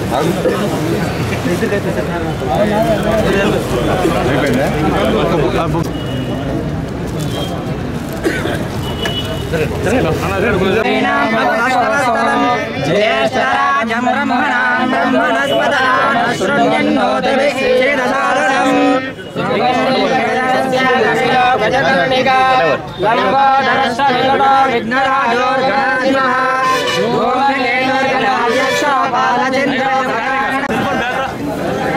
ज्येष्ठराजं ब्रह्मणां ब्रह्मणस्पदान् शृण्यन्नोतिभिश्चेदसादनम् गजकर्णिका लम्बोदरश्रविगणो विघ्नराजो गणाधिपः धूमकेतुर्गणाध्यक्ष बालचन्द्र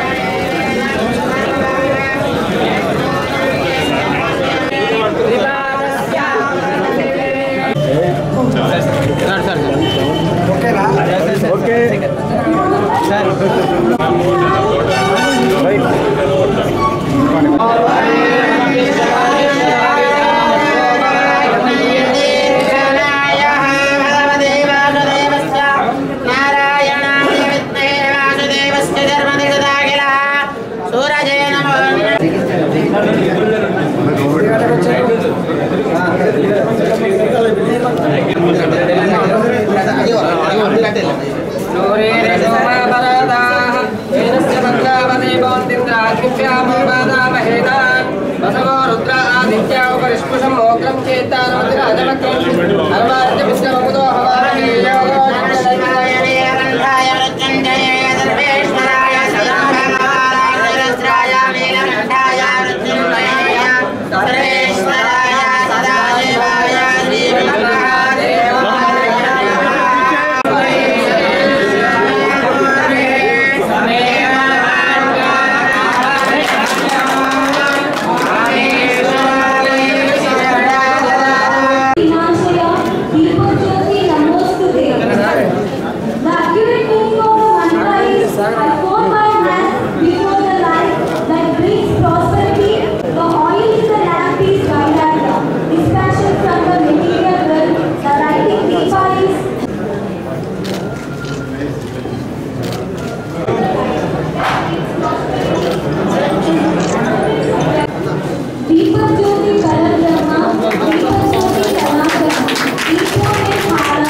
సూరజయ నమః సర్వేశ్వరాయ సదాశివాయ Himalaya, Deepajyoti Namaste. The accurate meaning of the mantra is, I fold my hands before the light that brings prosperity. The oil in the lamp is Vairagya, dispassion from the material world. The writing Deepa is Deepajyoti Parabrahma, Deepajyoti Sanatana, Deepone Mala.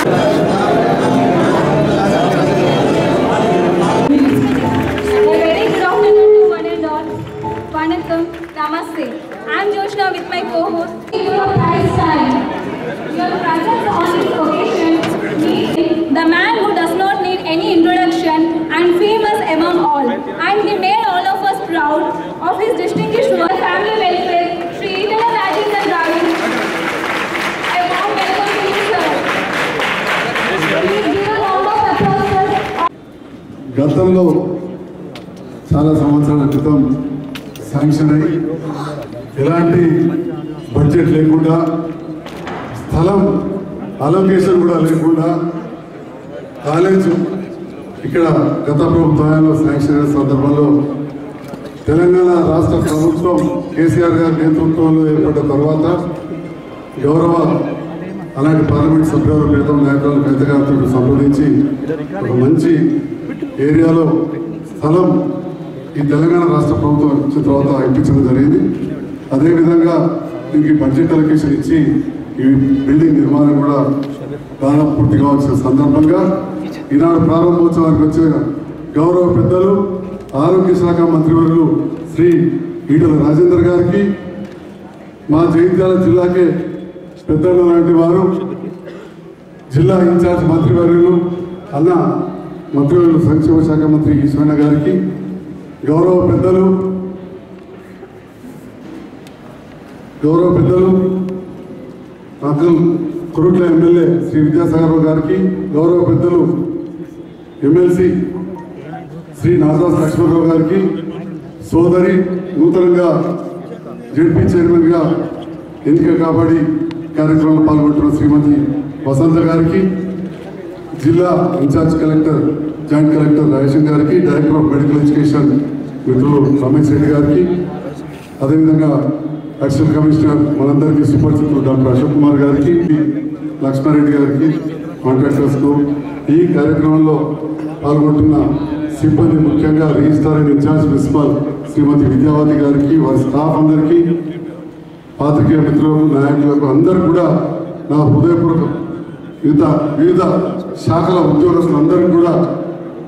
A very good afternoon to one and all. Vanakkam, Namaste. I am Joshna with my co-host. Your price time. Your presence on this occasion means The man who does not need any introduction and famous among all. And he made all of us proud of his distinguished work. Family welfare, Sri Itala Rajendra Dravid. A warm welcome to you, sir. please give a round of applause. గతంలో చాలా సంవత్సరాల క్రితం sanction అయ్యి ఎలాంటి budget లేకుండా స్థలం allocation కూడా లేకుండా కాలేజ్ ఇక్కడ గత ప్రభుత్వంలో శాంక్షన్ అయిన సందర్భంలో తెలంగాణ రాష్ట్ర ప్రభుత్వం కేసీఆర్ గారి నేతృత్వంలో ఏర్పడ్డ తర్వాత గౌరవ అలాంటి పార్లమెంట్ సభ్యులు క్రితం నాయకులను పెద్దగారితో సంప్రదించి ఒక మంచి ఏరియాలో స్థలం ఈ తెలంగాణ రాష్ట్ర ప్రభుత్వం వచ్చిన తర్వాత ఇప్పించడం జరిగింది అదేవిధంగా దీనికి బడ్జెట్ అలొకేషన్ ఇచ్చి ఈ బిల్డింగ్ నిర్మాణం కూడా దాదాపు పూర్తి కావాల్సిన సందర్భంగా ఈనాడు ప్రారంభోత్సవానికి వచ్చిన గౌరవ పెద్దలు ఆరోగ్య శాఖ మంత్రివర్యులు శ్రీ ఈటల రాజేందర్ గారికి మా జగిత్యాల జిల్లాకే పెద్దలు లాంటి వారు జిల్లా ఇన్ఛార్జ్ మంత్రివర్యులు అన్న మంత్రివర్యులు సంక్షేమ శాఖ మంత్రి ఈశ్వరణ గారికి గౌరవ పెద్దలు గౌరవ పెద్దలు అంకుల్ కురుట్ల ఎమ్మెల్యే శ్రీ విద్యాసాగర్ గారికి గౌరవ పెద్దలు ఎమ్మెల్సీ శ్రీ నాదాస్ లక్ష్మణరావు గారికి సోదరి నూతనంగా జడ్పీ చైర్మన్గా ఎన్నిక కాబడి కార్యక్రమంలో పాల్గొంటున్న శ్రీమతి వసంత గారికి జిల్లా incharge collector joint collector Rajeshan గారికి డైరెక్టర్ ఆఫ్ మెడికల్ ఎడ్యుకేషన్ మిత్రులు రమేష్ రెడ్డి గారికి అదేవిధంగా అడిషనల్ కమిషనర్ మనందరికీ సుపరిచితులు డాక్టర్ అశోక్ కుమార్ గారికి లక్ష్మారెడ్డి గారికి కాంట్రాక్టర్స్కు ఈ కార్యక్రమంలో పాల్గొంటున్న సిబ్బంది ముఖ్యంగా registrar and incharge principal Shrimati Vidyavathi గారికి వారి స్టాఫ్ అందరికీ పాత్రికేయ మిత్రులకు నాయకులకు అందరూ కూడా నా హృదయపూర్వక వివిధ వివిధ శాఖల ఉద్యోగస్తులందరికీ కూడా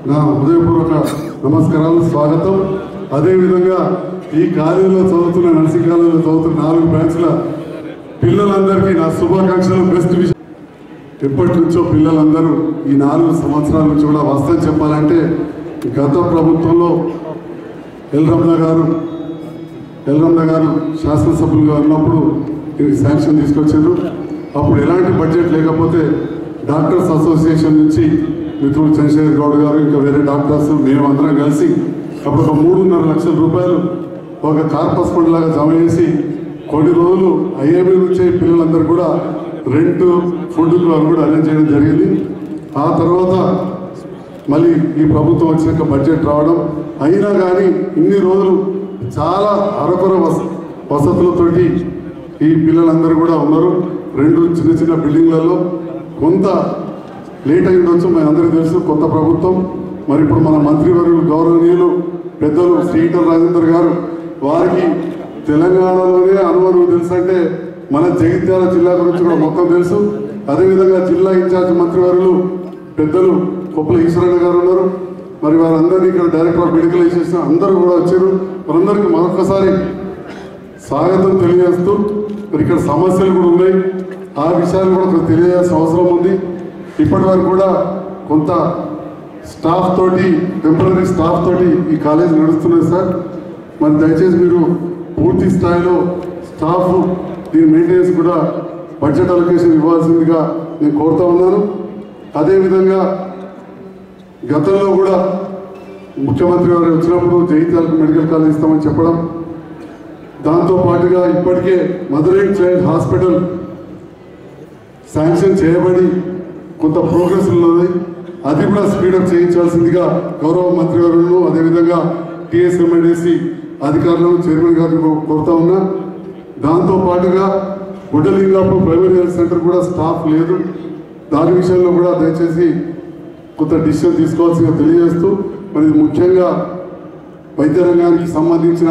నా హృదయపూర్వక నమస్కారాలు స్వాగతం అదేవిధంగా ఈ కాలేజీలో చదువుతున్న నర్సింగ్ కాలేజీలో చదువుతున్న నాలుగు బ్రాంచ్ల పిల్లలందరికీ నా శుభాకాంక్షలు బెస్ట్ విషయం ఎప్పటి నుంచో పిల్లలందరూ ఈ నాలుగు సంవత్సరాల నుంచి కూడా వస్తని చెప్పాలంటే గత ప్రభుత్వంలో ఎల్రమ్మ గారు ఎల్రమ్మ గారు శాసనసభ్యులుగా ఉన్నప్పుడు దీనికి శాంక్షన్ తీసుకొచ్చారు అప్పుడు ఎలాంటి బడ్జెట్ లేకపోతే డాక్టర్స్ అసోసియేషన్ నుంచి మిత్రుడు చంద్రశేఖర్ గౌడ్ గారు ఇంకా వేరే డాక్టర్స్ మేము అందరం కలిసి అప్పుడు ఒక మూడున్నర లక్షల రూపాయలు ఒక కార్పస్ ఫండ్ లాగా జమ చేసి కొన్ని రోజులు ఐఏబీ నుంచి పిల్లలందరూ కూడా రెంట్ ఫుడ్ అవి కూడా అరేంజ్ చేయడం జరిగింది ఆ తర్వాత మళ్ళీ ఈ ప్రభుత్వం వచ్చినాక బడ్జెట్ రావడం అయినా కానీ ఇన్ని రోజులు చాలా అరకొర వస వసతులతోటి ఈ పిల్లలందరూ కూడా ఉన్నారు రెండు చిన్న చిన్న బిల్డింగ్లలో కొంత లేట్ అయి ఉండొచ్చు మన అందరికీ తెలుసు కొత్త ప్రభుత్వం మరి ఇప్పుడు మన మంత్రివర్యులు గౌరవనీయులు పెద్దలు శ్రీకర్ రాజేందర్ గారు వారికి తెలంగాణలోనే అనువరం తెలుసు అంటే మన జగిత్యాల జిల్లా గురించి కూడా మొత్తం తెలుసు అదేవిధంగా జిల్లా ఇన్ఛార్జ్ మంత్రివర్యులు పెద్దలు కొప్పల ఈశ్వరయ్య గారు ఉన్నారు మరి వారందరినీ ఇక్కడ డైరెక్టర్ ఆఫ్ మెడికల్ చేసిన అందరూ కూడా వచ్చారు వారందరికీ మరొకసారి స్వాగతం తెలియజేస్తూ మరి ఇక్కడ సమస్యలు కూడా ఉన్నాయి ఆ విషయాలు కూడా కొంచెం తెలియజేయాల్సిన అవసరం ఉంది ఇప్పటి వరకు కూడా కొంత స్టాఫ్ తోటి టెంపరీ స్టాఫ్ తోటి ఈ కాలేజ్ నడుస్తున్నది సార్ మరి దయచేసి మీరు పూర్తి స్థాయిలో స్టాఫ్ దీని మెయింటెనెన్స్ కూడా బడ్జెట్ అలొకేషన్ ఇవ్వాల్సిందిగా నేను కోరుతా ఉన్నాను అదేవిధంగా గతంలో కూడా ముఖ్యమంత్రి గారు వచ్చినప్పుడు జగిత్యాలకు మెడికల్ కాలేజ్ ఇస్తామని చెప్పడం దాంతో పాటుగా ఇప్పటికే mother and child hospital sanction చేయబడి కొంత ప్రోగ్రెస్ ఉన్నది అది కూడా స్పీడప్ చేయించాల్సిందిగా గౌరవ మంత్రి గారులను అదేవిధంగా టిఎస్ఎంఎన్ఏసి అధికారులను చైర్మన్ గారిని కో- కోరుతా ఉన్నా దాంతో పాటుగా గుడ్డలింగాపూర్ ప్రైమరీ హెల్త్ సెంటర్ కూడా స్టాఫ్ లేదు దాని విషయంలో కూడా దయచేసి కొంత డిసిషన్ తీసుకోవాల్సిందిగా తెలియజేస్తూ మరి ఇది ముఖ్యంగా వైద్య రంగానికి సంబంధించిన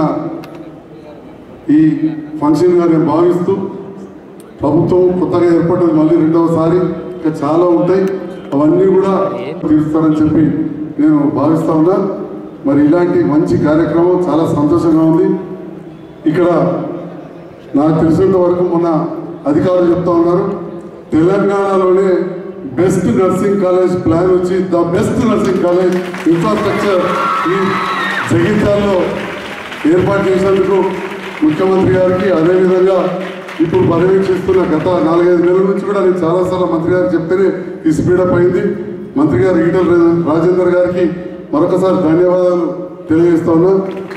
ఈ ఫంక్షన్గా నేను భావిస్తూ ప్రభుత్వం కొత్తగా ఏర్పడ్డది మళ్ళీ రెండవసారి ఇంకా చాలా ఉంటాయి అవన్నీ కూడా తీరుస్తారని చెప్పి నేను భావిస్తా ఉన్నా మరి ఇలాంటి మంచి కార్యక్రమం చాలా సంతోషంగా ఉంది ఇక్కడ నాకు తెలిసినంత వరకు మొన్న అధికారులు చెప్తా ఉన్నారు తెలంగాణలోనే బెస్ట్ నర్సింగ్ కాలేజ్ ప్లాన్ వచ్చి the best nursing college infrastructure ఈ జగిత్యాల్లో ఏర్పాటు చేసినందుకు ముఖ్యమంత్రి గారికి అదేవిధంగా ఇప్పుడు పర్యవేక్షిస్తున్న గత నాలుగైదు నెలల నుంచి కూడా నేను చాలాసార్లు మంత్రి గారికి చెప్తేనే ఈ స్పీడప్ అయింది మంత్రి గారు ఈటల రాజేందర్ గారికి మరొకసారి ధన్యవాదాలు తెలియజేస్తా ఉన్నా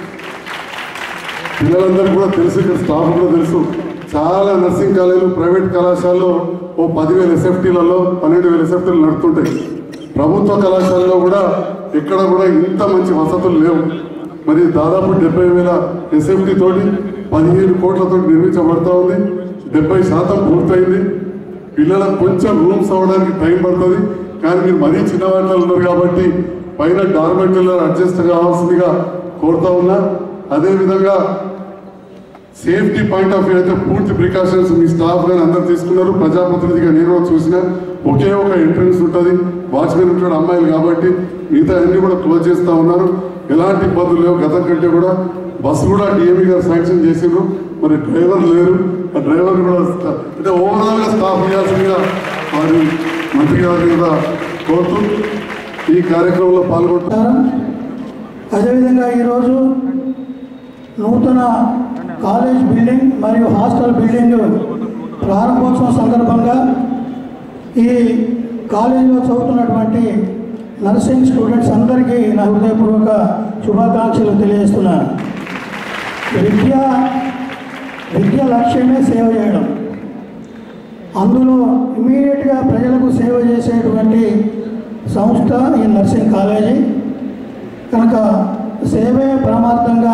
పిల్లలందరికీ కూడా తెలుసు ఇక్కడ స్టాఫ్ కూడా తెలుసు చాలా నర్సింగ్ కాలేజీలు ప్రైవేట్ కళాశాలలో ఓ పదివేల ఎస్ఎఫ్టీలలో పన్నెండు వేల ఎస్ఎఫ్టీలు నడుతుంటాయి ప్రభుత్వ కళాశాలలో కూడా ఎక్కడ కూడా ఇంత మంచి వసతులు లేవు మరి దాదాపు డెబ్బై వేల ఎస్ఎఫ్టీ తోటి పదిహేను కోట్లతో నిర్మించబడతా ఉంది డెబ్బై శాతం పూర్తయింది పిల్లలకు కొంచెం రూమ్స్ అవ్వడానికి టైం పడుతుంది కానీ మీరు మరీ చిన్న వాళ్ళు ఉన్నారు కాబట్టి పైన డార్మెంట్లో అడ్జస్ట్ కావాల్సిందిగా కోరుతా ఉన్నా అదేవిధంగా సేఫ్టీ పాయింట్ ఆఫ్ వ్యూ అయితే పూర్తి ప్రికాషన్స్ మీ స్టాఫ్ కానీ అందరు తీసుకున్నారు ప్రజాప్రతినిధిగా నేను కూడా చూసిన ఒకే ఒక ఎంట్రన్స్ ఉంటుంది వాచ్మెన్ ఉంటాడు అమ్మాయిలు కాబట్టి మిగతా అన్ని కూడా క్లోజ్ చేస్తూ ఉన్నారు ఎలాంటి ఇబ్బందులు లేవు గతం కంటే కూడా బస్సు కూడా డిఎంఈ గారు శాంక్షన్ చేసిండ్రు మరి డ్రైవర్ లేరు ఆ డ్రైవర్ కూడా స్టా- అంటే ఓవరాల్గా స్టాఫ్ ఇవ్వాల్సిందిగా వారి మంత్రి గారిని కూడా కోరుతూ ఈ కార్యక్రమంలో పాల్గొంటున్నారు నమస్కారం అదేవిధంగా ఈరోజు నూతన కాలేజ్ బిల్డింగ్ మరియు హాస్టల్ బిల్డింగ్ ప్రారంభోత్సవం సందర్భంగా ఈ కాలేజీలో చదువుతున్నటువంటి నర్సింగ్ స్టూడెంట్స్ అందరికీ నా హృదయపూర్వక శుభాకాంక్షలు తెలియజేస్తున్నాను విద్య విద్య లక్ష్యమే సేవ చేయడం అందులో ఇమీడియట్గా ప్రజలకు సేవ చేసేటువంటి సంస్థ ఈ నర్సింగ్ కాలేజీ కనుక సేవే పరమార్థంగా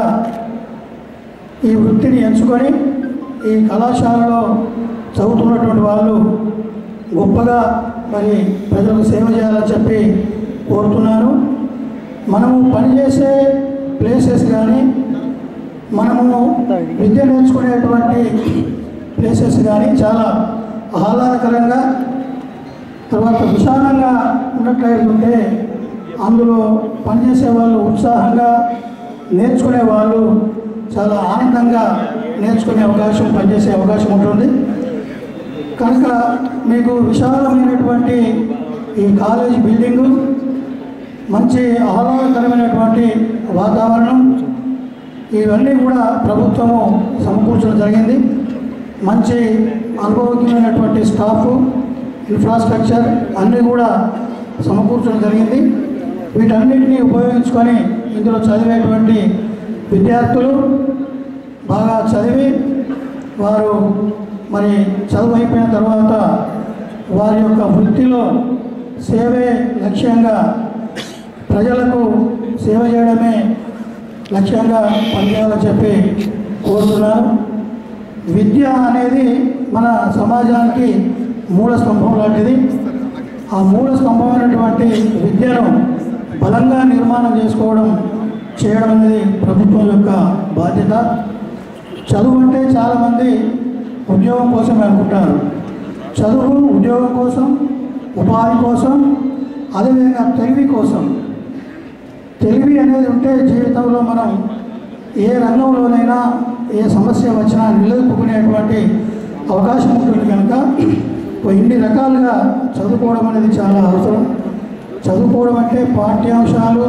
ఈ వృత్తిని ఎంచుకొని ఈ కళాశాలలో చదువుతున్నటువంటి వాళ్ళు గొప్పగా మరి ప్రజలకు సేవ చేయాలని చెప్పి కోరుతున్నాను మనము పనిచేసే ప్లేసెస్ కానీ మనము విద్య నేర్చుకునేటువంటి ప్లేసెస్ కానీ చాలా ఆహ్లాదకరంగా తర్వాత విశాలంగా ఉన్నట్లయితే అందులో పనిచేసే వాళ్ళు ఉత్సాహంగా నేర్చుకునే వాళ్ళు చాలా ఆనందంగా నేర్చుకునే అవకాశం పనిచేసే అవకాశం ఉంటుంది కనుక మీకు విశాలమైనటువంటి ఈ కాలేజ్ బిల్డింగు మంచి ఆహ్లాదకరమైనటువంటి వాతావరణం ఇవన్నీ కూడా ప్రభుత్వము సమకూర్చడం జరిగింది మంచి అనుభవజ్ఞమైనటువంటి స్టాఫ్ ఇన్ఫ్రాస్ట్రక్చర్ అన్నీ కూడా సమకూర్చడం జరిగింది వీటన్నిటిని ఉపయోగించుకొని ఇందులో చదివేటువంటి విద్యార్థులు బాగా చదివి వారు మరి చదువు అయిపోయిన తర్వాత వారి యొక్క వృత్తిలో సేవే లక్ష్యంగా ప్రజలకు సేవ చేయడమే లక్ష్యంగా పనిచేయాలని చెప్పి కోరుతున్నాను విద్య అనేది మన సమాజానికి మూల స్తంభం లాంటిది ఆ మూల స్తంభమైనటువంటి విద్యను బలంగా నిర్మాణం చేసుకోవడం చేయడం అనేది ప్రభుత్వం యొక్క బాధ్యత చదువు అంటే చాలామంది ఉద్యోగం కోసం అనుకుంటారు చదువు ఉద్యోగం కోసం ఉపాధి కోసం అదేవిధంగా తెలివి కోసం తెలివి అనేది ఉంటే జీవితంలో మనం ఏ రంగంలోనైనా ఏ సమస్య వచ్చినా నిలదొక్కునేటువంటి అవకాశం ఉంటుంది కనుక ఇన్ని రకాలుగా చదువుకోవడం అనేది చాలా అవసరం చదువుకోవడం అంటే పాఠ్యాంశాలు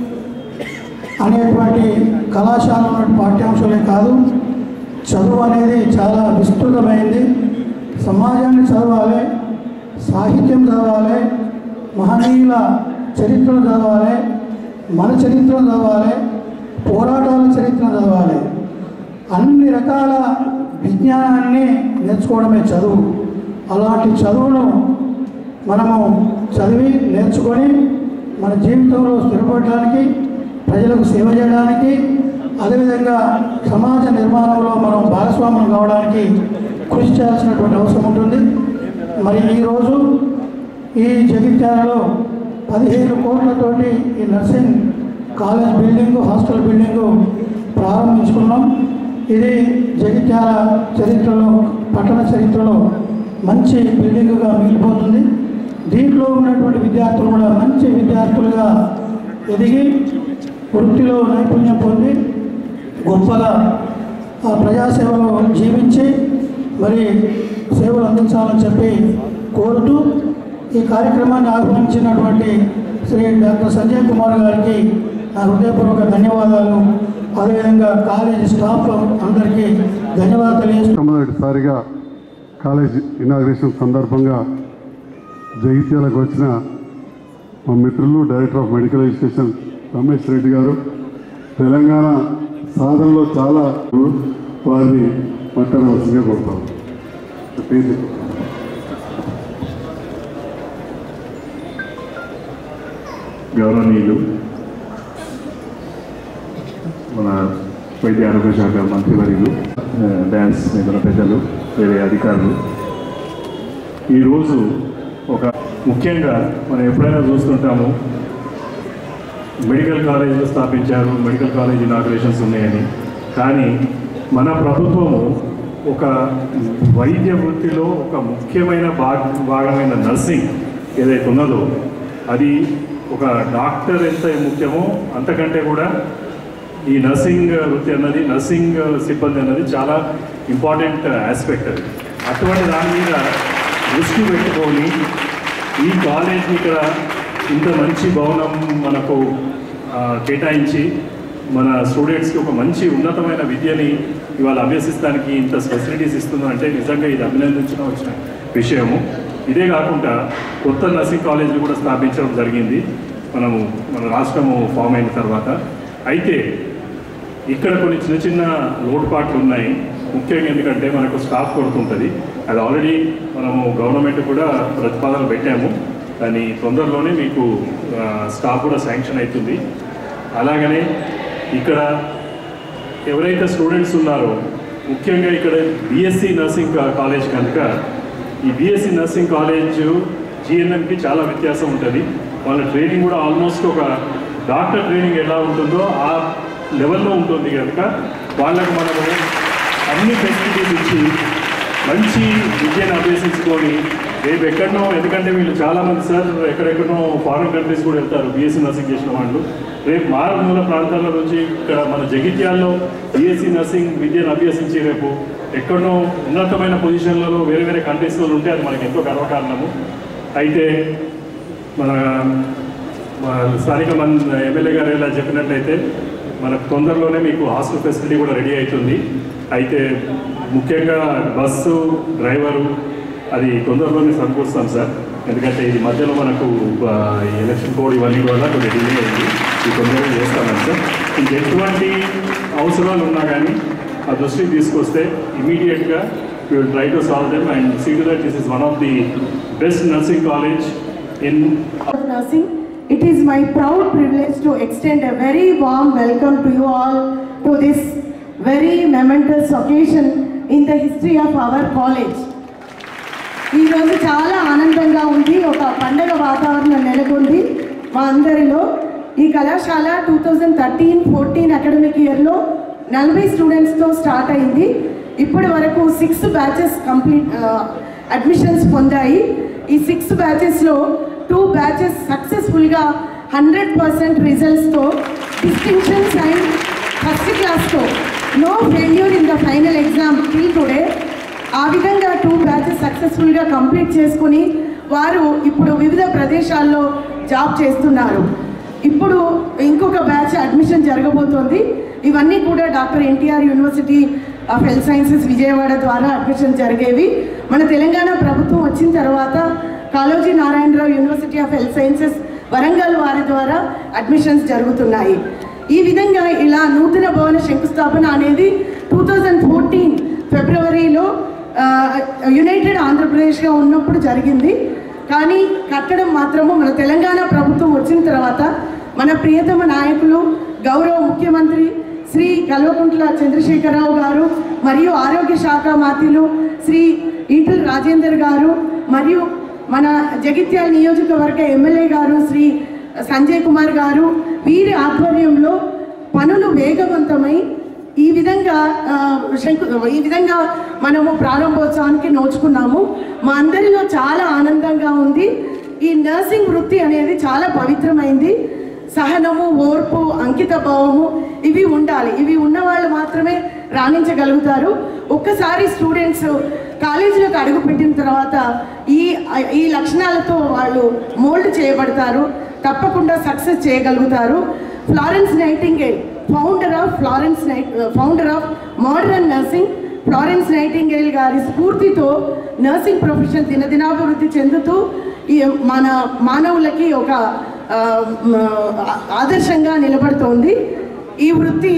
అనేటువంటి కళాశాల ఉన్నటువంటి పాఠ్యాంశాలే కాదు చదువు అనేది చాలా విస్తృతమైంది సమాజాన్ని చదవాలి సాహిత్యం చదవాలి మహనీయుల చరిత్రను చదవాలి మన చరిత్రను చదవాలి పోరాటాల చరిత్రను చదవాలి అన్ని రకాల విజ్ఞానాన్ని నేర్చుకోవడమే చదువు అలాంటి చదువును మనము చదివి నేర్చుకొని మన జీవితంలో స్థిరపడడానికి ప్రజలకు సేవ చేయడానికి అదేవిధంగా సమాజ నిర్మాణంలో మనం భాగస్వామ్యం కావడానికి కృషి చేయాల్సినటువంటి అవసరం ఉంటుంది మరి ఈరోజు ఈ జగిత్యాలలో పదిహేను కోట్లతోటి ఈ nursing college building hostel building ప్రారంభించుకున్నాం ఇది జగిత్యాల చరిత్రలో పట్టణ చరిత్రలో మంచి బిల్డింగుగా మిగిలిపోతుంది దీంట్లో ఉన్నటువంటి విద్యార్థులు కూడా మంచి విద్యార్థులుగా ఎదిగి వృత్తిలో నైపుణ్యం పొంది గొప్పగా ఆ ప్రజాసేవలో జీవించి మరి సేవలు అందించాలని చెప్పి కోరుతూ ఈ కార్యక్రమాన్ని ఆహ్వానించినటువంటి శ్రీ డాక్టర్ సంజయ్ కుమార్ గారికి నా హృదయపూర్వక ధన్యవాదాలు అదేవిధంగా కాలేజీ స్టాఫ్ అందరికీ ధన్యవాదాలు తెలియజేస్తున్నాను మొట్టమొదటిసారిగా కాలేజ్ ఇనాగ్రేషన్ సందర్భంగా జగిత్యాలకు వచ్చిన మా మిత్రులు director of medical education Ramesh Reddy garu Telangana సాధనలో చాలా వారిని మాట్లాడవలసిందిగా కోరుతాం పేరు చెప్పు. గౌరవనీయులు మన వైద్య ఆరోగ్య శాఖ మంత్రివర్యులు ఆ, డ్యాన్స్ నిధుల పెద్దలు వేరే అధికారులు ఈరోజు ఒక ముఖ్యంగా మనం ఎప్పుడైనా చూస్తుంటాము మెడికల్ కాలేజీలు స్థాపించారు మెడికల్ కాలేజ్ ఇనాగ్రేషన్స్ ఉన్నాయని కానీ మన ప్రభుత్వము ఒక వైద్య వృత్తిలో ఒక ముఖ్యమైన భాగ భాగమైన నర్సింగ్ ఏదైతే ఉన్నదో అది ఒక డాక్టర్ ఎంత ముఖ్యమో అంతకంటే కూడా ఈ నర్సింగ్ వృత్తి అన్నది నర్సింగ్ సిబ్బంది అన్నది చాలా ఇంపార్టెంట్ ఆస్పెక్ట్ అది అటువంటి దాని మీద దృష్టి పెట్టుకొని ఈ కాలేజ్ని ఇక్కడ ఇంత మంచి భవనం మనకు ఆ, కేటాయించి మన స్టూడెంట్స్కి ఒక మంచి ఉన్నతమైన విద్యని ఇవాళ అభ్యసిస్తానికి ఇంత ఫెసిలిటీస్ ఇస్తుందంటే నిజంగా ఇది అభినందించడం వచ్చిన విషయము ఇదే కాకుండా కొత్త నర్సింగ్ కాలేజీలు కూడా స్థాపించడం జరిగింది మనము మన రాష్ట్రము ఫామ్ అయిన తర్వాత అయితే ఇక్కడ కొన్ని చిన్న చిన్న లోటుపాట్లు ఉన్నాయి ముఖ్యంగా ఎందుకంటే మనకు స్టాఫ్ కొడుతుంటుంది అది ఆల్రెడీ మనము గవర్నమెంట్ కూడా ప్రతిపాదన పెట్టాము కానీ తొందరలోనే మీకు ఆ, స్టాఫ్ కూడా శాంక్షన్ అవుతుంది అలాగనే ఇక్కడ ఎవరైతే స్టూడెంట్స్ ఉన్నారో ముఖ్యంగా ఇక్కడ బీఎస్సీ నర్సింగ్ కా- కాలేజ్ కనుక ఈ బీఎస్సీ నర్సింగ్ కాలేజ్ జిఎన్ఎంకి చాలా వ్యత్యాసం ఉంటుంది వాళ్ళ ట్రైనింగ్ కూడా ఆల్మోస్ట్ ఒక డాక్టర్ ట్రైనింగ్ ఎలా ఉంటుందో ఆ లెవెల్లో ఉంటుంది కనుక వాళ్ళకు మనము అన్ని ఫెసిలిటీస్ ఇచ్చి మంచి విద్యను అభ్యసించుకొని రేపు ఎక్కడనో ఎందుకంటే వీళ్ళు చాలా మంది సార్ ఎక్కడెక్కడో ఫారిన్ కంట్రీస్ కూడా వెళ్తారు బీఎస్సీ నర్సింగ్ చేసిన వాళ్ళు రేపు మారుమూల ప్రాంతాల నుంచి ఇక్కడ మన జగిత్యాల్లో బీఎస్సీ నర్సింగ్ విద్యను అభ్యసించి రేపు ఎక్కడనో ఉన్నతమైన పొజిషన్లలో వేరే వేరే కంట్రీస్లో ఉంటే అది మనకి ఎంతో గర్వకారణము అయితే మన మన స్థానిక మన ఎమ్మెల్యే గారు ఇలా చెప్పినట్లయితే మనకు తొందరలోనే మీకు హాస్టల్ ఫెసిలిటీ కూడా రెడీ అవుతుంది అయితే ముఖ్యంగా బస్సు డ్రైవరు అది తొందరలోనే సమకూరుస్తాం సార్ ఎందుకంటే ఇది మధ్యలో మనకు ఆ, ఈ ఎలక్షన్ కోడ్ ఇవన్నీ వల్ల కొంచెం డిలే అయింది ఇది తొందరగా చేస్తామని సార్ ఇంకెటువంటి అవసరాలు ఉన్నా కానీ ఆ దృష్టికి తీసుకొస్తే ఇమీడియట్గా we will try to solve them and see to that this is one of the best nursing college in of nursing. It is my proud privilege to extend a very warm welcome to you all to this very momentous occasion in the history of our college. ఈరోజు చాలా ఆనందంగా ఉంది ఒక పండగ వాతావరణం నెలకొంది మా అందరిలో ఈ కళాశాల two thousand thirteen fourteen academic ఇయర్లో నలభై స్టూడెంట్స్తో స్టార్ట్ అయింది ఇప్పటి వరకు సిక్స్ బ్యాచెస్ కంప్లీట్ అడ్మిషన్స్ పొందాయి ఈ సిక్స్ బ్యాచెస్లో టూ బ్యాచెస్ సక్సెస్ఫుల్గా హండ్రెడ్ పర్సెంట్ రిజల్ట్స్తో డిస్టింక్షన్స్ అండ్ ఫస్ట్ క్లాస్తో no failure in the final exam till today ఆ విధంగా టూ బ్యాచెస్ సక్సెస్ఫుల్గా కంప్లీట్ చేసుకుని వారు ఇప్పుడు వివిధ ప్రదేశాల్లో జాబ్ చేస్తున్నారు ఇప్పుడు ఇంకొక బ్యాచ్ అడ్మిషన్ జరగబోతోంది ఇవన్నీ కూడా doctor NTR university of health sciences Vijayawada ద్వారా అడ్మిషన్ జరిగేవి మన తెలంగాణ ప్రభుత్వం వచ్చిన తర్వాత Kaloji Narayanarao university of health sciences Warangal వారి ద్వారా అడ్మిషన్స్ జరుగుతున్నాయి ఈ విధంగా ఇలా నూతన భవన శంకుస్థాపన అనేది టూ థౌజండ్ ఫోర్టీన్ ఫిబ్రవరిలో ఆ, యునైటెడ్ ఆంధ్రప్రదేశ్గా ఉన్నప్పుడు జరిగింది కానీ కట్టడం మాత్రము మన తెలంగాణ ప్రభుత్వం వచ్చిన తర్వాత మన ప్రియతమ నాయకులు గౌరవ ముఖ్యమంత్రి శ్రీ కల్వకుంట్ల చంద్రశేఖరరావు గారు మరియు ఆరోగ్య శాఖ మాత్యులు శ్రీ ఈటల రాజేందర్ గారు మరియు మన జగిత్యాల నియోజకవర్గ ఎమ్మెల్యే గారు శ్రీ సంజయ్ కుమార్ గారు వీరి ఆధ్వర్యంలో పనులు వేగవంతమై ఈ విధంగా ఆ, శంకు ఈ విధంగా మనము ప్రారంభోత్సవానికి నోచుకున్నాము మా అందరిలో చాలా ఆనందంగా ఉంది ఈ నర్సింగ్ వృత్తి అనేది చాలా పవిత్రమైంది సహనము ఓర్పు అంకిత భావము ఇవి ఉండాలి ఇవి ఉన్న వాళ్ళు మాత్రమే రాణించగలుగుతారు ఒక్కసారి స్టూడెంట్స్ కాలేజీలోకి అడుగుపెట్టిన తర్వాత ఈ ఈ లక్షణాలతో వాళ్ళు మోల్డ్ చేయబడతారు తప్పకుండా సక్సెస్ చేయగలుగుతారు Florence Nightingale founder of Florence Night founder of modern nursing Florence Nightingale గారి స్ఫూర్తితో నర్సింగ్ ప్రొఫెషన్ దినదినాభివృద్ధి చెందుతూ ఈ మన మానవులకి ఒక ఆ, మ, ఆదర్శంగా నిలబడుతోంది ఈ వృత్తి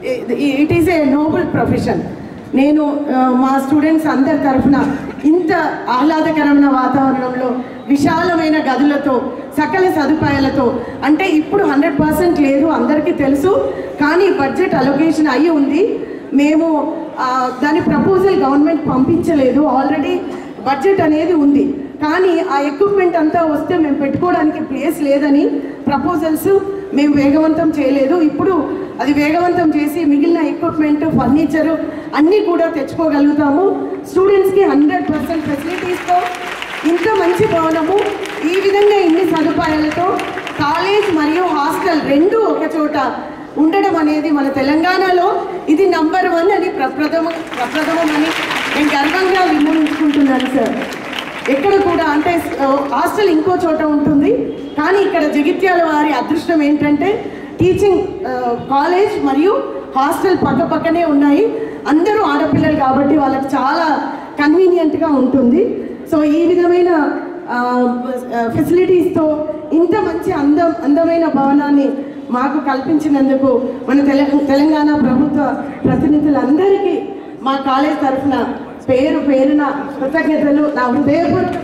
it is a noble profession నేను ఆ, మా స్టూడెంట్స్ అందరి తరఫున ఇంత ఆహ్లాదకరమైన వాతావరణంలో విశాలమైన గదులతో సకల సదుపాయాలతో అంటే ఇప్పుడు హండ్రెడ్ పర్సెంట్ లేదు అందరికీ తెలుసు కానీ బడ్జెట్ అలొకేషన్ అయి ఉంది మేము ఆ, దాని ప్రపోజల్ గవర్నమెంట్ పంపించలేదు ఆల్రెడీ బడ్జెట్ అనేది ఉంది కానీ ఆ ఎక్విప్మెంట్ అంతా వస్తే మేము పెట్టుకోవడానికి ప్లేస్ లేదని ప్రపోజల్స్ మేము వేగవంతం చేయలేదు ఇప్పుడు అది వేగవంతం చేసి మిగిలిన ఎక్విప్మెంట్ ఫర్నిచరు అన్నీ కూడా తెచ్చుకోగలుగుతాము స్టూడెంట్స్కి హండ్రెడ్ పర్సెంట్ ఫెసిలిటీస్తో ఇంత మంచి భవనము ఈ విధంగా ఇన్ని సదుపాయాలతో కాలేజ్ మరియు హాస్టల్ రెండు ఒక చోట ఉండడం అనేది మన తెలంగాణలో ఇది నంబర్ వన్ అని ప్రప్రథమ ప్రప్రథమం అని నేను గర్వంగా విన్నవించుకుంటున్నాను సార్ ఎక్కడ కూడా అంటే ఆ, హాస్టల్ ఇంకో చోట ఉంటుంది కానీ ఇక్కడ జగిత్యాల వారి అదృష్టం ఏంటంటే టీచింగ్ ఆ, కాలేజ్ మరియు హాస్టల్ పక్క పక్కనే ఉన్నాయి అందరూ ఆడపిల్లలు కాబట్టి వాళ్ళకి చాలా కన్వీనియంట్గా ఉంటుంది సో ఈ విధమైన ఆ, ఆ, ఫెసిలిటీస్తో ఇంత మంచి అందం అందమైన భవనాన్ని మాకు కల్పించినందుకు మన తెల తెలంగాణ ప్రభుత్వ ప్రతినిధులందరికీ మా కాలేజ్ తరఫున పేరు పేరున కృతజ్ఞతలు నా హృదయపూర్వక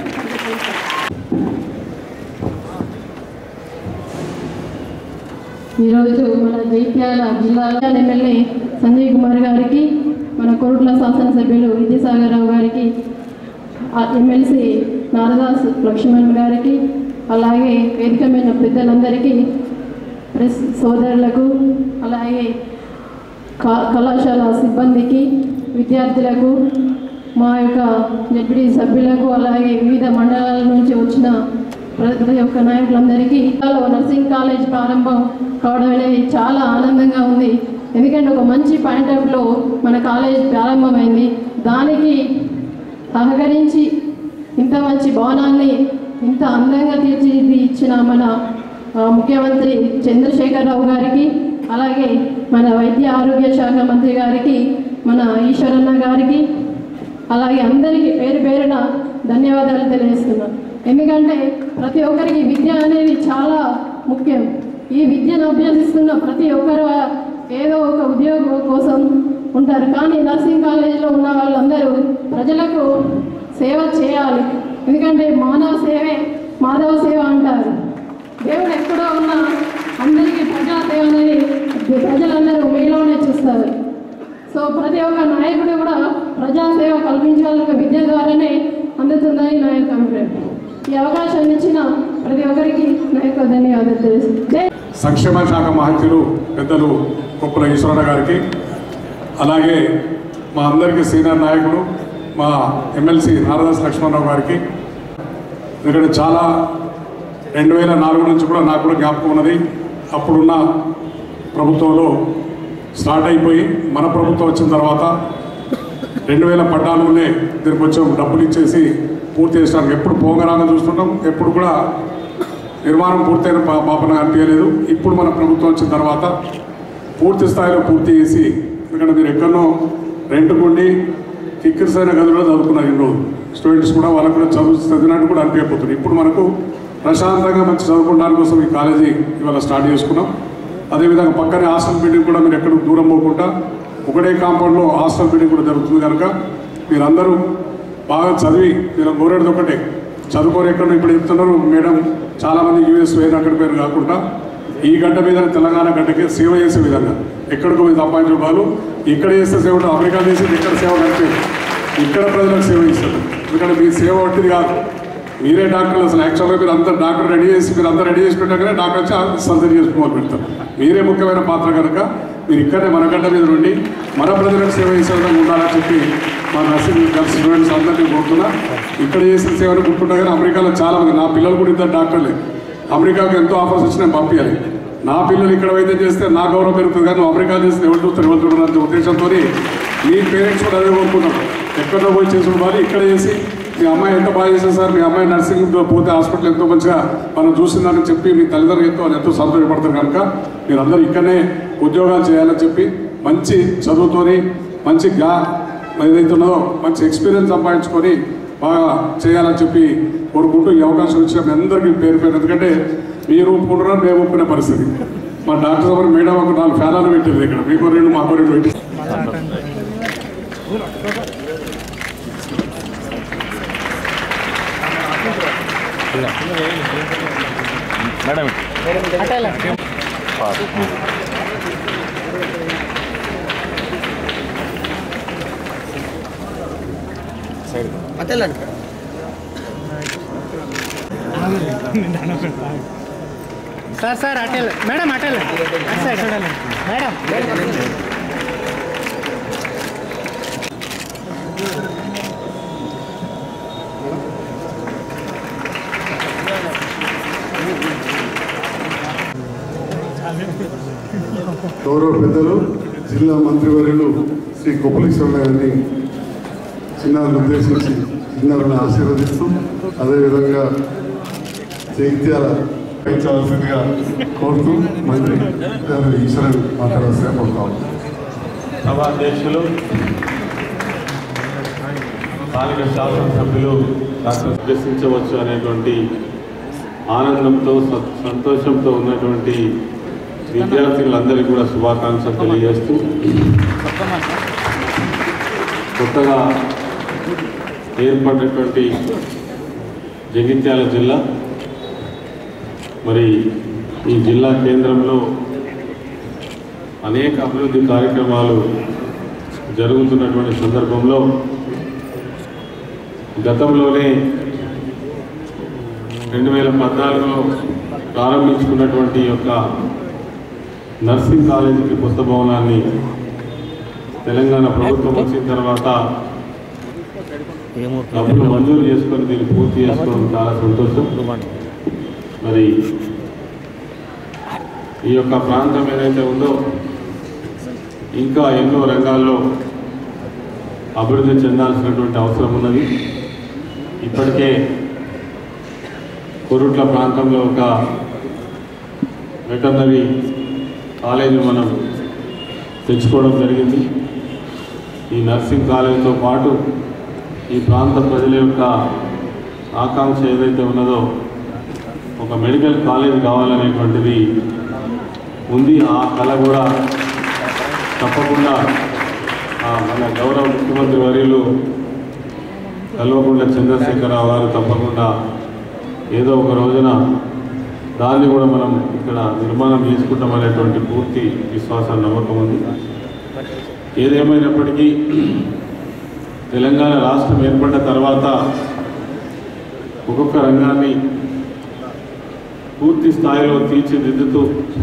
ఈరోజు మన జైత్యాల జిల్లాలో ఎమ్మెల్యే సంజయ్ కుమార్ గారికి మన కోరుట్ల శాసనసభ్యులు విద్యాసాగరరావు గారికి ఆ ఎమ్మెల్సీ నారదాస్ లక్ష్మణ్ గారికి అలాగే వేదిక మీద పెద్దలందరికీ ప్రెస్ సోదరులకు అలాగే కా కళాశాల సిబ్బందికి విద్యార్థులకు మా యొక్క జడ్పీ సభ్యులకు అలాగే వివిధ మండలాల నుంచి వచ్చిన ప్రతి ఒక్క నాయకులందరికీ జిల్లాలో నర్సింగ్ కాలేజ్ ప్రారంభం కావడం అనేది చాలా ఆనందంగా ఉంది ఎందుకంటే ఒక మంచి పాయింట్ ఆఫ్లో మన కాలేజ్ ప్రారంభమైంది దానికి సహకరించి ఇంత మంచి భవనాన్ని ఇంత అందంగా తీర్చిది ఇచ్చిన మన ఆ, ముఖ్యమంత్రి చంద్రశేఖరరావు గారికి అలాగే మన వైద్య ఆరోగ్య శాఖ మంత్రి గారికి మన ఈశ్వరన్న గారికి అలాగే అందరికీ పేరు పేరున ధన్యవాదాలు తెలియజేస్తున్నాను ఎందుకంటే ప్రతి ఒక్కరికి విద్య అనేది చాలా ముఖ్యం ఈ విద్యను అభ్యసిస్తున్న ప్రతి ఒక్కరు ఏదో ఒక ఉద్యోగం కోసం ఉంటారు కానీ నర్సింగ్ కాలేజీలో ఉన్న వాళ్ళందరూ ప్రజలకు సేవ చేయాలి ఎందుకంటే మానవ సేవే మాధవ సేవ అంటారు దేవుడు ఎక్కడో ఉన్నా అందరికీ ప్రజా సేవ అనేది ప్రజలందరూ మీలోనే చూస్తారు సో ప్రతి ఒక్క నాయకుడు కూడా ప్రజాసేవ కల్పించాలని విద్య ద్వారానే అందుతుందని నా యొక్క అభిప్రాయం ఈ అవకాశాన్ని ఇచ్చిన ప్రతి ఒక్కరికి నా యొక్క ధన్యవాదాలు తెలుసు జై సంక్షేమ శాఖ మహత్యులు పెద్దలు కుప్పల ఈశ్వరన్న గారికి అలాగే మా అందరికీ సీనియర్ నాయకుడు మా ఎమ్మెల్సీ నారదాస్ లక్ష్మణరావు గారికి ఎందుకంటే చాలా రెండు వేల నాలుగు నుంచి కూడా నాకు కూడా జ్ఞాపకం ఉన్నది అప్పుడున్న ప్రభుత్వంలో స్టార్ట్ అయిపోయి మన ప్రభుత్వం వచ్చిన తర్వాత రెండు వేల పద్నాలుగునే దీనికి కొంచెం డబ్బులు ఇచ్చేసి పూర్తి చేసడానికి ఎప్పుడు పోంగరాగా చూస్తుంటాం ఎప్పుడు కూడా నిర్మాణం పూర్తయిన పా- పాపన అనిపించలేదు ఇప్పుడు మన ప్రభుత్వం వచ్చిన తర్వాత పూర్తి స్థాయిలో పూర్తి చేసి ఎందుకంటే మీరు ఎక్కడనో రెంట్కుండి కిక్కిరిసైన గదిలో చదువుకున్నారు ఇన్ని రోజులు స్టూడెంట్స్ కూడా వాళ్ళకు కూడా చదువు చదివినట్టు కూడా అనిపించకపోతుంది ఇప్పుడు మనకు ప్రశాంతంగా మంచి చదువుకోవడానికి కోసం ఈ కాలేజీ ఇవాళ స్టార్ట్ చేసుకున్నాం అదేవిధంగా పక్కనే హాస్టల్ బిల్డింగ్ కూడా మీరు ఎక్కడికి దూరం పోకుండా ఒకటే కాంపౌండ్లో హాస్టల్ బిల్డింగ్ కూడా జరుగుతుంది కనుక మీరందరూ బాగా చదివి మీరు కోరేది ఒకటే చదువుకోరు ఎక్కడ ఇప్పుడు చెప్తున్నారు మేడం చాలామంది యూఎస్ వేరు అక్కడ పేరు కాకుండా ఈ గడ్డ మీద తెలంగాణ గడ్డకి సేవ చేసే విధంగా ఎక్కడికో పోయి సంపాదించడం వాళ్ళు ఇక్కడ చేస్తే సేవ ఉంటుంది అమెరికా చేసేది ఇక్కడ సేవ కనిపేది ఇక్కడ ప్రజలకు సేవ ఇస్తారు ఎందుకంటే మీ సేవ వంటిది కాదు మీరే డాక్టర్లు అసలు యాక్చువల్గా మీరు అంతా డాక్టర్ రెడీ చేసి మీరు అంతా రెడీ చేసి పెట్టాకనే డాక్టర్ వచ్చి సర్జరీ చేసుకోవాలి పెడతారు మీరే ముఖ్యమైన పాత్ర కనుక మీరు ఇక్కడనే మన గడ్డ మీద నుండి మన ప్రజలకు సేవ చేసే విధంగా ఉండాలని చెప్పి మా నర్సింగ్ గర్ల్స్ స్టూడెంట్స్ అందరినీ కోరుతున్నా ఇక్కడ చేసిన సేవను గుర్తుంటా కానీ అమెరికాలో చాలా మంది నా పిల్లలు కూడా ఇద్దరు డాక్టర్లే అమెరికాకు ఎంతో ఆఫర్స్ వచ్చినా పంపించాలి నా పిల్లలు ఇక్కడ వైద్యం చేస్తే నా గౌరవం పెరుగుతుంది కానీ నువ్వు అమెరికా చేస్తే ఎవరు చూస్తారు ఎవరు చూడరు అనే ఉద్దేశంతో మీ పేరెంట్స్ కూడా అదే కోరుకుంటాం ఎక్కడో పోయి చేసుకున్న వాళ్ళు ఇక్కడ చేసి మీ అమ్మాయి ఎంత బాగా చేసింది సార్ మీ అమ్మాయి నర్సింగ్ పోతే హాస్పిటల్ ఎంతో మంచిగా మనం చూసిందని చెప్పి మీ తల్లిదండ్రులు ఎంతో ఎంతో సంతోషపడతారు కనుక మీరందరూ ఇక్కడనే ఉద్యోగాలు చేయాలని చెప్పి మంచి చదువుతోని మంచి గా ఏదైతే ఉన్నదో మంచి ఎక్స్పీరియన్స్ సంపాదించుకొని బాగా చేయాలని చెప్పి కోరుకుంటూ ఈ అవకాశం ఇచ్చిన మీ అందరికీ పేరు పేరు ఎందుకంటే మీరు ఒప్పుకుంటున్నారు మేము ఒప్పుకునే పరిస్థితి మా డాక్టర్ గారు మేడం ఒక నాలుగు ఫ్యానాలు పెట్టారు ఇక్కడ మీకు రెండు మాకు రెండు పెట్టి సార్ సార్ అటెల్ మేడం అటెల్ అటు సైడ్ మేడం గౌరవ పెద్దలు జిల్లా మంత్రివర్యులు శ్రీ కొప్పలేశ్వర గారిని చిన్నారిని ఉద్దేశించి చిన్నారిని ఆశీర్వదిస్తూ అదేవిధంగా జైత్యాల పెంచాల్సిందిగా కోరుతూ మంత్రి గారు ఈశ్వరన్ మాట్లాడాల్సిన కోరుతాము సభాధ్యక్షులు స్థానిక శాసనసభ్యులు డాక్టర్ దర్శించవచ్చు అనేటువంటి ఆనందంతో స- సంతోషంతో ఉన్నటువంటి విద్యార్థులందరికీ కూడా శుభాకాంక్షలు తెలియజేస్తూ కొత్తగా ఏర్పడినటువంటి జగిత్యాల జిల్లా మరి ఈ జిల్లా కేంద్రంలో అనేక అభివృద్ధి కార్యక్రమాలు జరుగుతున్నటువంటి సందర్భంలో గతంలోనే రెండు వేల పద్నాలుగులో ప్రారంభించుకున్నటువంటి యొక్క నర్సింగ్ కాలేజీకి కొత్త భవనాన్ని తెలంగాణ ప్రభుత్వం వచ్చిన తర్వాత డబ్బులు మంజూరు చేసుకొని దీన్ని పూర్తి చేసుకోవడం చాలా సంతోషం మరి ఈ యొక్క ప్రాంతం ఏదైతే ఉందో ఇంకా ఎన్నో రంగాల్లో అభివృద్ధి చెందాల్సినటువంటి అవసరం ఉన్నది ఇప్పటికే కొరుట్ల ప్రాంతంలో ఒక వెటర్నరీ కాలేజీ మనం తెచ్చుకోవడం జరిగింది ఈ నర్సింగ్ కాలేజీతో పాటు ఈ ప్రాంత ప్రజల యొక్క ఆకాంక్ష ఏదైతే ఉన్నదో ఒక మెడికల్ కాలేజ్ కావాలనేటువంటిది ఉంది ఆ కళ కూడా తప్పకుండా ఆ మన గౌరవ ముఖ్యమంత్రి వర్యులు కల్వకుంట్ల చంద్రశేఖరరావు గారు తప్పకుండా ఏదో ఒక రోజున దాన్ని కూడా మనం ఇక్కడ నిర్మాణం చేసుకుంటామనేటువంటి పూర్తి విశ్వాసం నమ్మకం ఉంది ఏదేమైనప్పటికీ తెలంగాణ రాష్ట్రం ఏర్పడ్డ తర్వాత ఒక్కొక్క రంగాన్ని పూర్తి స్థాయిలో తీర్చిదిద్దుతూ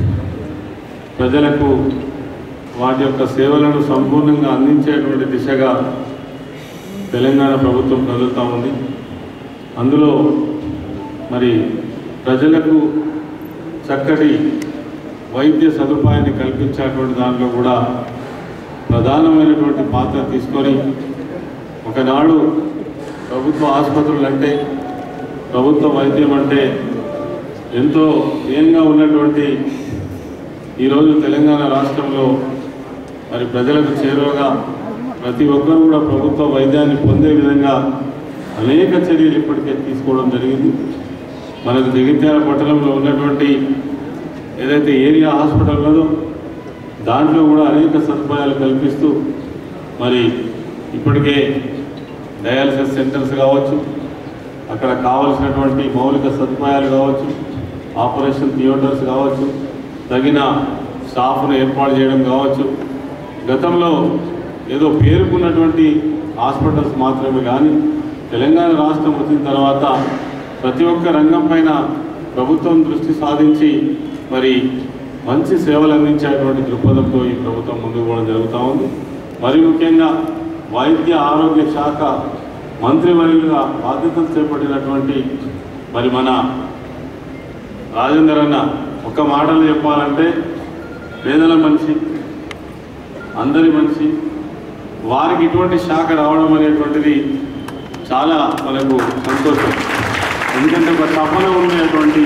ప్రజలకు వాటి యొక్క సేవలను సంపూర్ణంగా అందించేటువంటి దిశగా తెలంగాణ ప్రభుత్వం కదులుతూ ఉంది అందులో మరి ప్రజలకు చక్కటి వైద్య సదుపాయాన్ని కల్పించేటువంటి దాంట్లో కూడా ప్రధానమైనటువంటి పాత్ర తీసుకొని ఒకనాడు ప్రభుత్వ ఆసుపత్రులు అంటే ప్రభుత్వ వైద్యం అంటే ఎంతో ప్రియంగా ఉన్నటువంటి ఈరోజు తెలంగాణ రాష్ట్రంలో మరి ప్రజలకు చేరువగా ప్రతి ఒక్కరు కూడా ప్రభుత్వ వైద్యాన్ని పొందే విధంగా అనేక చర్యలు ఇప్పటికే తీసుకోవడం జరిగింది మనకు జగిత్యాల పట్టణంలో ఉన్నటువంటి ఏదైతే ఏరియా హాస్పిటల్ ఉన్నదో దాంట్లో కూడా అనేక సదుపాయాలు కల్పిస్తూ మరి ఇప్పటికే డయాలసిస్ సెంటర్స్ కావచ్చు అక్కడ కావలసినటువంటి మౌలిక సదుపాయాలు కావచ్చు ఆపరేషన్ థియేటర్స్ కావచ్చు తగిన స్టాఫ్ను ఏర్పాటు చేయడం కావచ్చు గతంలో ఏదో పేరుకున్నటువంటి హాస్పిటల్స్ మాత్రమే కానీ తెలంగాణ రాష్ట్రం వచ్చిన తర్వాత ప్రతి ఒక్క రంగం పైన ప్రభుత్వం దృష్టి సాధించి మరి మంచి సేవలు అందించేటువంటి దృక్పథంతో ఈ ప్రభుత్వం ముందుకు పోవడం జరుగుతూ ఉంది మరి ముఖ్యంగా వైద్య ఆరోగ్య శాఖ మంత్రివర్యులుగా బాధ్యతలు చేపట్టినటువంటి మరి మన రాజేందర్ అన్న ఒక మాటలు చెప్పాలంటే పేదల మనిషి అందరి మనిషి వారికి ఇటువంటి శాఖ రావడం అనేటువంటిది చాలా మనకు సంతోషం ఎందుకంటే ఒక తపన ఉండేటువంటి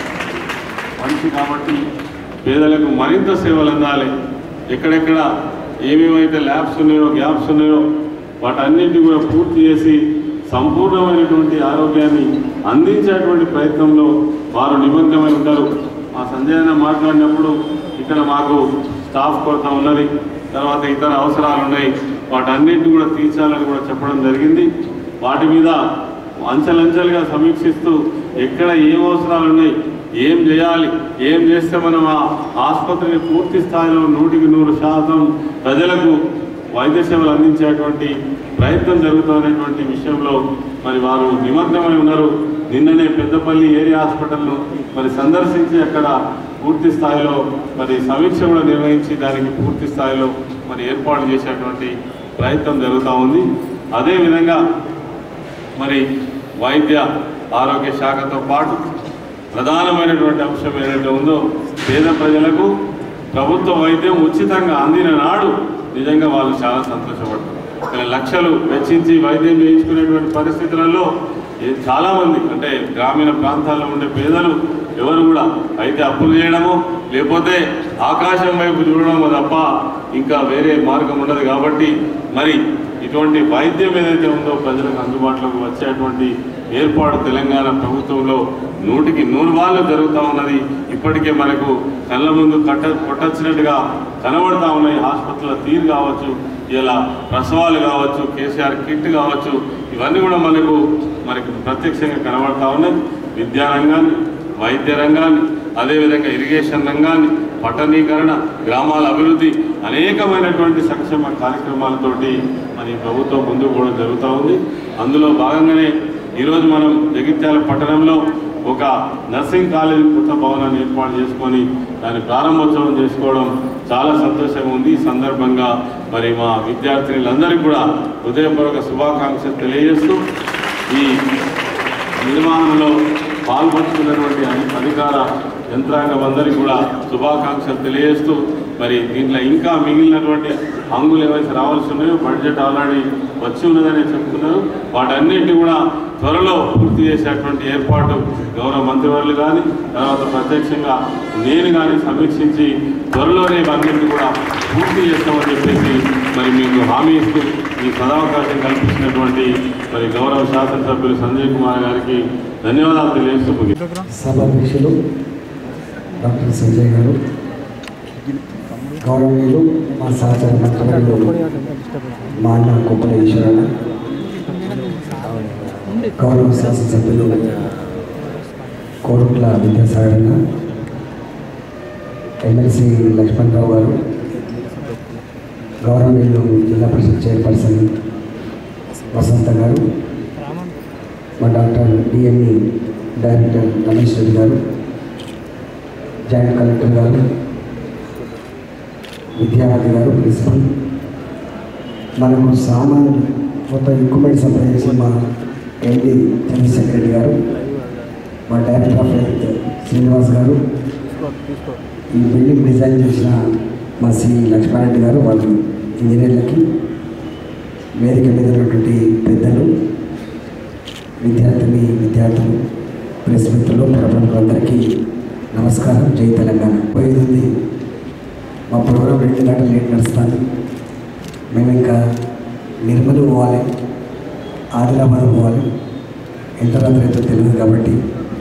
మనిషి కాబట్టి పేదలకు మరింత సేవలు అందాలి ఎక్కడెక్కడ ఏమేమైతే ల్యాబ్స్ ఉన్నాయో గ్యాప్స్ ఉన్నాయో వాటన్నిటిని కూడా పూర్తి చేసి సంపూర్ణమైనటువంటి ఆరోగ్యాన్ని అందించేటువంటి ప్రయత్నంలో వారు నిమగ్నమై ఉంటారు మా సంజయ్ అన్న మాట్లాడినప్పుడు ఇక్కడ మాకు స్టాఫ్ కొరత ఉన్నది తర్వాత ఇతర అవసరాలు ఉన్నాయి వాటన్నిటిని కూడా తీర్చాలని కూడా చెప్పడం జరిగింది వాటి మీద అంచెలంచెలుగా సమీక్షిస్తూ ఎక్కడ ఏం అవసరాలు ఉన్నాయి ఏం చేయాలి ఏం చేస్తే మనం ఆ ఆసుపత్రిని పూర్తి స్థాయిలో నూటికి నూరు శాతం ప్రజలకు వైద్య సేవలు అందించేటువంటి ప్రయత్నం జరుగుతున్నటువంటి విషయంలో మరి వారు నిమగ్నమై ఉన్నారు నిన్ననే పెద్దపల్లి ఏరియా హాస్పిటల్ను మరి సందర్శించి అక్కడ పూర్తి స్థాయిలో మరి సమీక్ష కూడా నిర్వహించి దానికి పూర్తి స్థాయిలో మరి ఏర్పాటు చేసేటువంటి ప్రయత్నం జరుగుతూ ఉంది అదేవిధంగా మరి వైద్య ఆరోగ్య శాఖతో పాటు ప్రధానమైనటువంటి అంశం ఏదైతే ఉందో పేద ప్రజలకు ప్రభుత్వ వైద్యం ఉచితంగా అందిన నాడు నిజంగా వాళ్ళు చాలా సంతోషపడతారు ఇక్కడ లక్షలు వెచ్చించి వైద్యం చేయించుకునేటువంటి పరిస్థితులలో ఏ- చాలామంది అంటే గ్రామీణ ప్రాంతాల్లో ఉండే పేదలు ఎవరు కూడా అయితే అప్పులు చేయడము లేకపోతే ఆకాశం వైపు చూడడము తప్ప ఇంకా వేరే మార్గం ఉండదు కాబట్టి మరి ఇటువంటి వైద్యం ఏదైతే ఉందో ప్రజలకు అందుబాటులోకి వచ్చేటువంటి ఏర్పాటు తెలంగాణ ప్రభుత్వంలో నూటికి నూరు వాళ్ళు జరుగుతూ ఉన్నది ఇప్పటికే మనకు కళ్ళ ముందు కట్ట కొట్టొచ్చినట్టుగా కనబడతా ఉన్నాయి ఆసుపత్రుల తీరు కావచ్చు ఇలా ప్రసవాలు కావచ్చు కేసీఆర్ కిట్ కావచ్చు ఇవన్నీ కూడా మనకు మనకు ప్రత్యక్షంగా కనబడతా ఉన్నది విద్యారంగాన్ని వైద్య రంగాన్ని అదేవిధంగా ఇరిగేషన్ రంగాన్ని పట్టణీకరణ గ్రామాల అభివృద్ధి అనేకమైనటువంటి సంక్షేమ కార్యక్రమాలతోటి మన ఈ ప్రభుత్వం ముందుకు కూడా జరుగుతూ ఉంది అందులో భాగంగానే ఈరోజు మనం జగిత్యాల పట్టణంలో ఒక నర్సింగ్ కాలేజ్ కొత్త భవనాన్ని ఏర్పాటు చేసుకొని దాని ప్రారంభోత్సవం చేసుకోవడం చాలా సంతోషంగా ఉంది ఈ సందర్భంగా మరి మా విద్యార్థినులందరికీ కూడా హృదయపూర్వక శుభాకాంక్షలు తెలియజేస్తూ ఈ నిర్మాణంలో పాల్పంచుకున్నటువంటి అధి- అధికార యంత్రాంగం అందరికీ కూడా శుభాకాంక్షలు తెలియజేస్తూ మరి దీంట్లో ఇంకా మిగిలినటువంటి అంగులు ఏవైతే రావాల్సి ఉన్నాయో బడ్జెట్ ఆల్రెడీ వచ్చి ఉన్నదని చెప్తున్నారు వాటన్నిటిని కూడా త్వరలో పూర్తి చేసేటువంటి ఏర్పాటు గౌరవ మంత్రివర్యులు కానీ తర్వాత ప్రత్యక్షంగా నేను కానీ సమీక్షించి త్వరలోనే ఇవన్నింటినీ కూడా పూర్తి చేస్తామని చెప్పేసి మరి మీకు హామీ ఇస్తూ ఈ సదావకాశం కల్పించినటువంటి మరి గౌరవ శాసనసభ్యులు సంజయ్ కుమార్ గారికి ధన్యవాదాలు తెలియజేస్తూ ముగిస్తున్నాను. సభాధ్యక్షులు డాక్టర్ సంజయ్ గారు గౌరవనీయులు మా సహచర మంత్రులు మా అన్న కుప్పల ఈశ్వరన్న గౌరవ శాసనసభ్యులు కోరుట్ల విద్యాసాగర్ అన్న ఎమ్మెల్సీ లక్ష్మణరావు గారు గౌరవనీయులు జిల్లా పరిషత్ చైర్పర్సన్ వసంత గారు మా doctor DME director Ramesh Reddy garu joint collector గారు విద్యార్థి గారు ప్రిన్సిపల్ మనకు సామాన్ మొత్తం ఎక్విప్మెంట్ సప్లై చేసి మా ఎండి చంద్రశేఖర్ రెడ్డి గారు మా డైరెక్టర్ ఆఫ్ హెల్త్ శ్రీనివాస్ గారు ఈ బిల్డింగ్ డిజైన్ చేసిన మా సి లక్ష్మారెడ్డి గారు వాళ్ళు ఇంజనీర్లకి వేదిక మీద ఉన్నటువంటి పెద్దలు విద్యార్థిని విద్యార్థులు ప్రెస్ మిత్రులు ప్రపంచులందరికీ నమస్కారం జై తెలంగాణ పోయింది మా ప్రోగ్రాం రెండు గంటలు లేట్ నడుస్తుంది మేము ఇంకా నిర్మల్ పోవాలి ఆదిలాబాద్ పోవాలి ఎంత రాత్రి అయితే తెలియదు కాబట్టి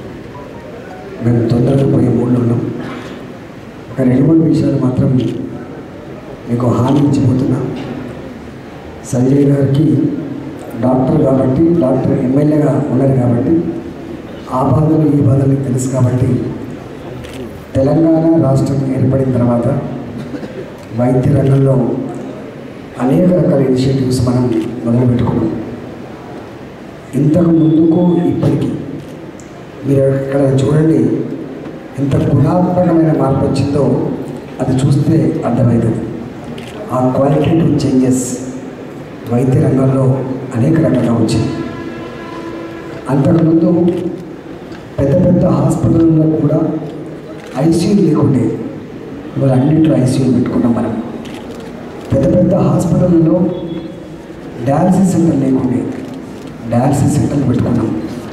మేము తొందరగా పోయే మూడులో ఉన్నాం ఒక రెండు మూడు విషయాలు మాత్రం మీకు హామీ ఇచ్చిపోతున్నా సంజయ్ గారికి డాక్టర్ కాబట్టి డాక్టర్ ఎమ్మెల్యేగా ఉన్నారు కాబట్టి ఆ బాధలు ఈ బాధలు తెలుసు కాబట్టి తెలంగాణ రాష్ట్రం ఏర్పడిన తర్వాత వైద్య రంగంలో అనేక రకాల ఇనిషియేటివ్స్ మనం మొదలుపెట్టుకున్నాం ఇంతకు ముందుకు ఇప్పటికీ మీరు ఇక్కడ చూడండి ఎంత గుణాత్మకమైన మార్పు వచ్చిందో అది చూస్తే అర్థమవుతుంది ఆ క్వాలిటేటివ్ చేంజెస్ వైద్య రంగంలో అనేక రకాలుగా వచ్చింది అంతకుముందు పెద్ద పెద్ద హాస్పిటల్లో కూడా ఐసీయూ లేకుండే ఇవాళ అన్నింటిలో ఐసీయూ పెట్టుకున్నాం మనం పెద్ద పెద్ద హాస్పిటల్లో డయాలసిస్ సెంటర్ లేకుండే డయాలసిస్ సెంటర్లు పెట్టుకున్నాం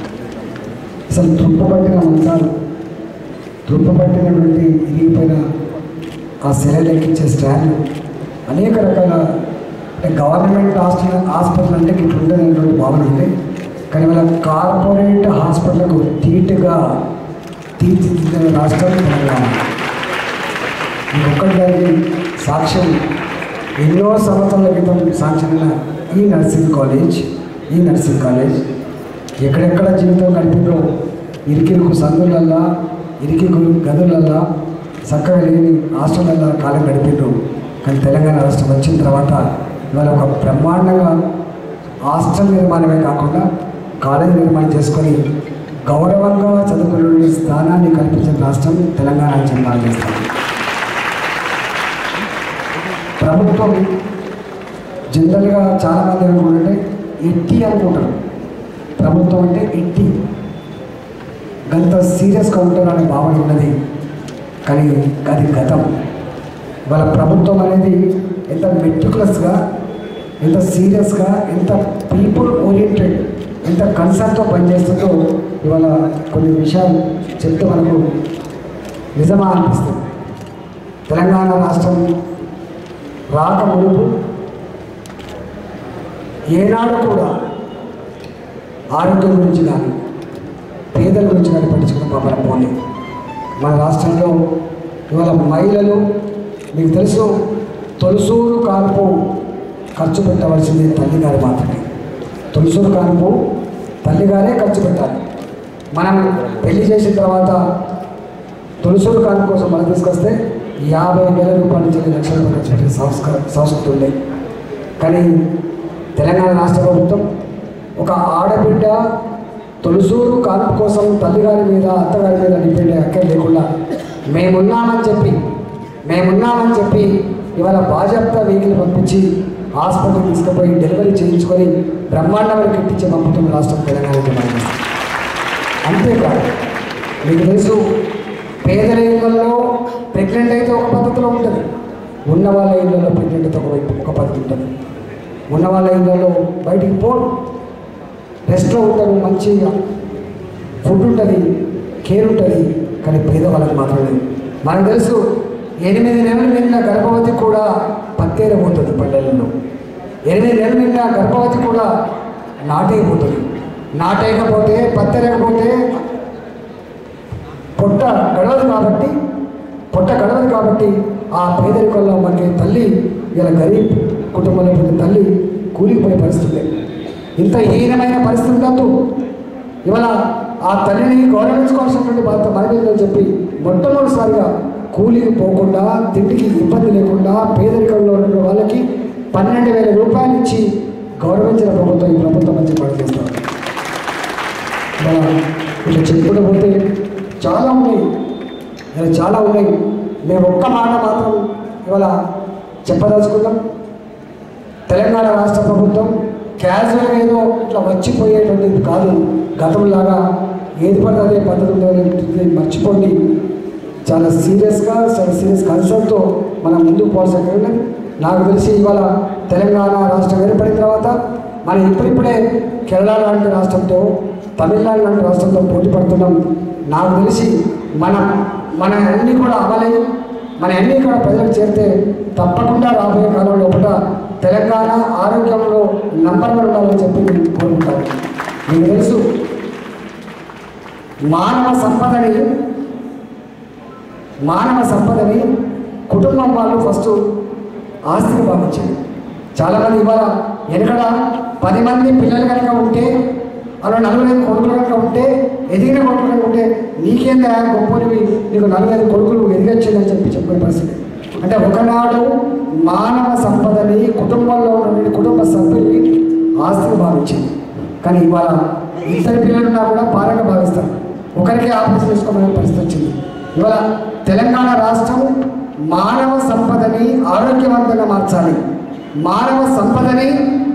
అసలు తుప్పబట్టిన మంచాలు తుప్పబట్టినటువంటి ఇరిగిపోయిన ఆ సెలలు ఎక్కించే స్టాండ్లు అనేక రకాల అంటే గవర్నమెంట్ హాస్పిటల్ హాస్పిటల్ అంటే ఇట్లా ఉండేటువంటి భావన ఉంది కానీ వాళ్ళ కార్పొరేట్ హాస్పిటల్కు ధీటుగా తీర్చిదిద్దిన రాష్ట్రం తెలంగాణ ఒక్కటి దానికి సాక్ష్యం ఎన్నో సంవత్సరాల క్రితం సాక్ష్యమైన ఈ నర్సింగ్ కాలేజ్ ఈ నర్సింగ్ కాలేజ్ ఎక్కడెక్కడ జీవితం గడిపిందో ఇరికిరుకు సందులల్లా ఇరికిరు గదులల్లా చక్కగా లేని హాస్టళ్ళల్లో కాలం గడిపిండ్రు కానీ తెలంగాణ రాష్ట్రం వచ్చిన తర్వాత ఇవాళ ఒక బ్రహ్మాండంగా హాస్టల్ నిర్మాణమే కాకుండా కాలేజ్ నిర్మాణం చేసుకొని గౌరవంగా చదువుకునే స్థానాన్ని కల్పించిన రాష్ట్రం తెలంగాణ అని చెప్పాలి చేస్తాం ప్రభుత్వం జనరల్గా చాలామంది అనుకుంటుంటే ఎట్టి అనుకుంటారు ప్రభుత్వం అంటే ఎట్టి గంత సీరియస్గా ఉంటారు అనే భావన ఉన్నది కానీ అది గతం వాళ్ళ ప్రభుత్వం అనేది ఎంత మెట్రికులస్గా ఎంత సీరియస్గా ఎంత పీపుల్ ఓరియంటెడ్ ఎంత కన్సర్న్తో పనిచేస్తుందో ఇవాళ కొన్ని విషయాలు చెప్తే మనకు నిజమా అనిపిస్తుంది తెలంగాణ రాష్ట్రం రాక మునుపు ఏనాడు కూడా ఆరోగ్యం గురించి కానీ పేదల గురించి కానీ పట్టించుకున్న పాపన పోలే మన రాష్ట్రంలో ఇవాళ మహిళలు మీకు తెలుసు తొలసూరు కాన్పు ఖర్చు పెట్టవలసింది తల్లిగారు మాత్రమే తొలసూరు కాన్పు తల్లిగారే ఖర్చు పెట్టాలి మనం పెళ్లి చేసిన తర్వాత తొలసూరు కాన్పు కోసం మనం తీసుకొస్తే యాభై వేల రూపాయల నుంచి ఐదు లక్షల రూపాయలు ఖర్చు పెట్టే సంస్కార సంస్కృతి ఉండే కానీ తెలంగాణ రాష్ట్ర ప్రభుత్వం ఒక ఆడబిడ్డ తొలసూరు కాన్పు కోసం తల్లిగారి మీద అత్తగారి మీద డిపెండ్ అక్కడ లేకుండా మేమున్నామని చెప్పి మేమున్నామని చెప్పి ఇవాళ బాజాప్తా వెహికల్ పంపించి హాస్పిటల్కి తీసుకుపోయి డెలివరీ చేయించుకొని బ్రహ్మాండమైన కిట్టించి పంపుతున్న రాష్ట్రం తెలంగాణ జనాభా. అంతేకాదు మీకు తెలుసు పేదల ఇళ్లలో ప్రెగ్నెంట్ అయితే ఒక పద్ధతిలో ఉంటుంది ఉన్న వాళ్ళ ఇళ్లలో ప్రెగ్నెంట్ అయితే ఒక ఒక పద్ధతి ఉంటుంది ఉన్న వాళ్ళ ఇళ్లలో బయటికి పోరు రెస్ట్లో ఉంటారు మంచిగా ఫుడ్ ఉంటుంది కేర్ ఉంటుంది కానీ పేదవాళ్ళకి మాత్రం లేదు మనకు తెలుసు ఎనిమిది నెలలు నిన్న గర్భవతి కూడా పత్తేరబోతుంది పల్లెలలో ఎనిమిది నెలలు నిన్న గర్భవతి కూడా నాటైపోతుంది నాటేయకపోతే పత్తేరకపోతే పొట్ట గడవదు కాబట్టి పొట్ట గడవదు కాబట్టి ఆ పేదరికంలో మనకి తల్లి ఇలా గరీబ్ కుటుంబంలో పుట్టిన తల్లి కూలిపోయే పరిస్థితి లేదు. ఇంత హీనమైన పరిస్థితి ఉండద్దు ఇవాళ ఆ తల్లిని గౌరవించుకోవాల్సినటువంటి బాధ్యత మన మీద ఉందని చెప్పి మొట్టమొదటిసారిగా కూలికి పోకుండా తిండికి ఇబ్బంది లేకుండా పేదరికంలో ఉన్న వాళ్ళకి పన్నెండు వేల రూపాయలు ఇచ్చి గౌరవించిన ప్రభుత్వం ఈ ప్రభుత్వం మంచి పని చేస్తారు ఇవాళ ఇట్లా చెప్పుకుంటూ పోతే చాలా ఉన్నాయి ఇలా చాలా ఉన్నాయి మేము ఒక్క మాట మాత్రం ఇవాళ చెప్పదలుచుకున్నాం తెలంగాణ రాష్ట్ర ప్రభుత్వం క్యాజువల్గా ఏదో ఇట్లా మర్చిపోయేటువంటిది కాదు గతంలాగా ఏది పడితే అదే పద్ధతి ఉండేది మర్చిపోండి చాలా సీరియస్గా చాలా సీరియస్ కన్సర్న్తో మనం ముందుకు పోవాల్సి ఉన్నది నాకు తెలిసి ఇవాళ తెలంగాణ రాష్ట్రం ఏర్పడిన తర్వాత మనం ఇప్పుడిప్పుడే కేరళ లాంటి రాష్ట్రంతో తమిళనాడు లాంటి రాష్ట్రంతో పోటీ పడుతున్నాం నాకు తెలిసి మనం మన అన్నీ కూడా అమలై మన అన్నీ కూడా ప్రజలకు చేరితే తప్పకుండా రాబోయే కాలం లోపల తెలంగాణ ఆరోగ్యంలో నంబర్ వన్ ఉండాలని చెప్పి నేను కోరుకుంటాను మీకు తెలుసు మానవ సంపదని మానవ సంపదని కుటుంబం వాళ్ళు ఫస్ట్ ఆస్తిని భావించారు చాలామంది ఇవాళ వెనకడ పది మంది పిల్లలు కనుక ఉంటే అలా నలుగురైదు కొడుకులు కనుక ఉంటే ఎదిగిన కొడుకులు కనుక ఉంటే నీకేందా గొప్పనివి నీకు నలుగురైదు కొడుకులు ఎదిగొచ్చిందని చెప్పి చెప్పే పరిస్థితి అంటే ఒకనాడు మానవ సంపదని కుటుంబంలో ఉన్న కుటుంబ సభ్యుల్ని ఆస్తిని భావించింది కానీ ఇవాళ ఇద్దరు పిల్లలున్నా కూడా భారంగా భావిస్తారు ఒకరికి ఆపరేషన్ చేసుకోమనే పరిస్థితి వచ్చింది ఇవాళ తెలంగాణ రాష్ట్రం మానవ సంపదని ఆరోగ్యవంతంగా మార్చాలి మానవ సంపదని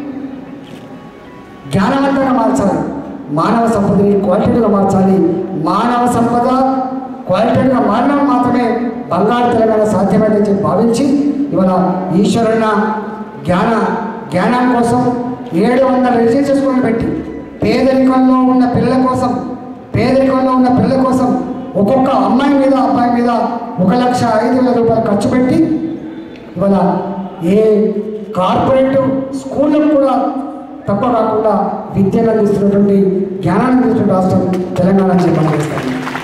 జ్ఞానవంతంగా మార్చాలి మానవ సంపదని క్వాలిటీగా మార్చాలి మానవ సంపద క్వాలిటీగా మారడం మాత్రమే బంగారు తెలంగాణ సాధ్యమైందని చెప్పి భావించి ఇవాళ ఈశ్వరన్న జ్ఞాన జ్ఞానం కోసం ఏడు వందల రిజిస్టర్ స్కూల్ పెట్టి పేదరికంలో ఉన్న పిల్లల కోసం పేదరికంలో ఉన్న పిల్లల కోసం ఒక్కొక్క అమ్మాయి మీద అబ్బాయి మీద ఒక లక్ష ఐదు వేల రూపాయలు ఖర్చు పెట్టి ఇవాళ ఏ కార్పొరేట్ స్కూళ్ళకు కూడా తక్కువ కాకుండా విద్యను అందిస్తున్నటువంటి జ్ఞానాన్ని అందిస్తున్న రాష్ట్రం తెలంగాణ అని చెప్పి చేస్తాను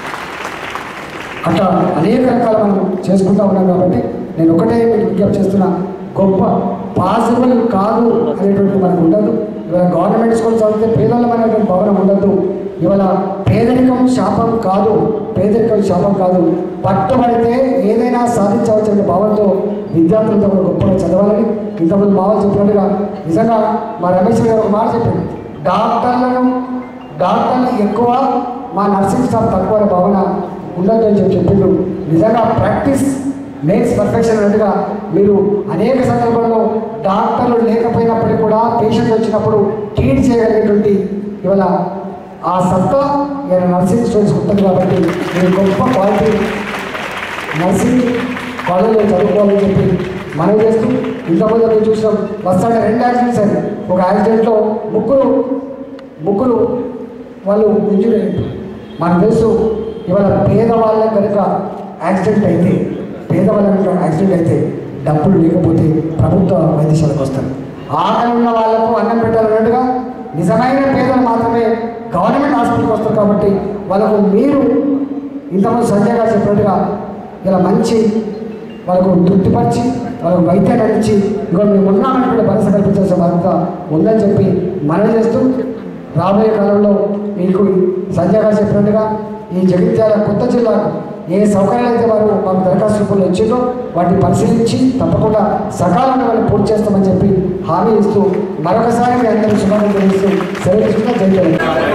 అట్లా అనేక రకాల మనం చేసుకుంటా ఉన్నాం కాబట్టి నేను ఒకటే మీకు విజ్ఞప్తి చేస్తున్నా గొప్ప పాసిబుల్ కాదు అనేటువంటి మనకు ఉండదు ఇవాళ గవర్నమెంట్ స్కూల్ చదివితే పేదలమైనటువంటి భవనం ఉండదు ఇవాళ పేదరికం శాపం కాదు పేదరికం శాపం కాదు పట్టుబడితే ఏదైనా సాధించవచ్చనే భావంతో విద్యార్థులతో కూడా గొప్పగా చదవాలని ఇంతకుముందు మావలు చెప్పినట్టుగా నిజంగా మా రమేష్ గారు ఒక మాట చెప్పారు డాక్టర్లను డాక్టర్లు ఎక్కువ మా నర్సింగ్ స్టాఫ్ తక్కువ అనే భావన ఉండదని చెప్పి చెప్పిండు నిజంగా ప్రాక్టీస్ మేక్స్ పర్ఫెక్షన్ అన్నట్టుగా మీరు అనేక సందర్భాల్లో డాక్టర్లు లేకపోయినప్పటికీ కూడా పేషెంట్ వచ్చినప్పుడు ట్రీట్ చేయగలిగేటువంటి ఇవాళ ఆ సత్తా ఇవాళ నర్సింగ్ స్టూడెంట్స్ ఉంటుంది కాబట్టి మీరు గొప్ప క్వాలిటీ నర్సింగ్ కాలేజీలో చదువుకోవాలని చెప్పి మనం చేస్తూ ఇంతకుముందు మేము చూసినాం వస్తాడే రెండు యాక్సిడెంట్స్ అయ్యాయి ఒక యాక్సిడెంట్లో ముగ్గురు ముగ్గురు వాళ్ళు ఇంజురీ అయ్యారు మనకు తెలుసు ఇవాళ పేదవాళ్ళ కనుక యాక్సిడెంట్ అయితే పేదవాళ్ళ కనుక యాక్సిడెంట్ అయితే డబ్బులు లేకపోతే ప్రభుత్వ వైద్యశాలకు వస్తారు ఆకలి ఉన్న వాళ్ళకు అన్నం పెట్టాలన్నట్టుగా నిజమైన పేదలు మాత్రమే గవర్నమెంట్ హాస్పిటల్కి వస్తారు కాబట్టి వాళ్ళకు మీరు ఇంతకుముందు సంజయ్ గారు చెప్పినట్టుగా ఇలా మంచి వాళ్ళకు తృప్తిపరిచి వాళ్ళకు వైద్యాన్ని అందించి ఇక మేము ఉన్నామన్నటువంటి భరోసా కల్పించాల్సిన బాధ్యత ఉందని చెప్పి మనం చేస్తూ రాబోయే కాలంలో మీకు సంజయ్ గారు చెప్పినట్టుగా ఈ జగిత్యాల కొత్త జిల్లాకు ఏ సౌకర్యాలు అయితే వారు మాకు దరఖాస్తు రూపంలో ఇచ్చిందో వాటిని పరిశీలించి తప్పకుండా సకాలంలో వాళ్ళు పూర్తి చేస్తామని చెప్పి హామీ ఇస్తూ మరొకసారి మీ అందరూ శుభాకాంక్షలు తెలియజేస్తూ సెలవు తీసుకుంటూ జై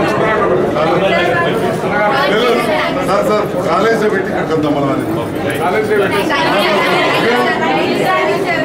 తెలంగాణ. సార్ సార్ కాలేజీలో పెట్టి కడతాం మనం అది Thank you.